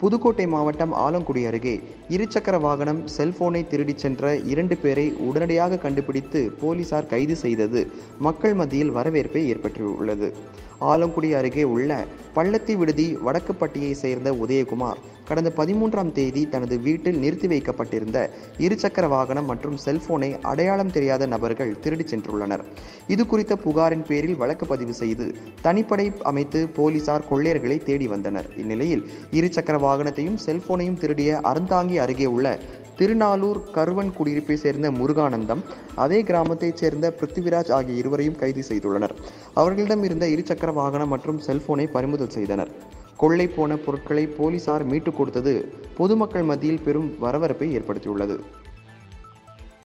புதுக்கோட்டை மாவட்டம் ஆலங்குடி அருகே இருசக்கர வாகனம் செல்போனை திருடிச் சென்ற இரண்டு பேரை உடனடியாக கண்டுபிடித்து போலீசார் கைது செய்தது மக்கள் மத்தியில் வரவேற்பை ஏற்பட்டுள்ளது ஆலங்குடி அருகே உள்ள பள்ளத்தி விடுதி வடக்குப்பட்டியை சேர்ந்த உதயகுமார் கடந்த பதிமூன்றாம் தேதி தனது வீட்டில் நிறுத்தி வைக்கப்பட்டிருந்த இருசக்கர வாகனம் மற்றும் செல்போனை அடையாளம் தெரியாத நபர்கள் திருடிச் சென்றுள்ளனர் இது குறித்த புகாரின் பேரில் வழக்கு பதிவு செய்து தனிப்படை அமைத்து போலீசார் கொள்ளையர்களை தேடி வந்தனர் இந்நிலையில் இருசக்கர வாகனத்தையும் செல்போனையும் திருடிய அறந்தாங்கி அருகே உள்ள திருநாளூர் கருவன் குடியிருப்பை சேர்ந்த முருகானந்தம் அதே கிராமத்தைச் சேர்ந்த பிருத்திவிராஜ் ஆகிய இருவரையும் கைது செய்துள்ளனர் அவர்களிடம் இருந்த இருசக்கர வாகனம் மற்றும் செல்போனை பறிமுதல் செய்தனர் கொள்ளை போன பொருட்களை போலீசார் மீட்டுக் கொடுத்தது பொதுமக்கள் மத்தியில் பெரும் வரவேற்பை ஏற்படுத்தியுள்ளது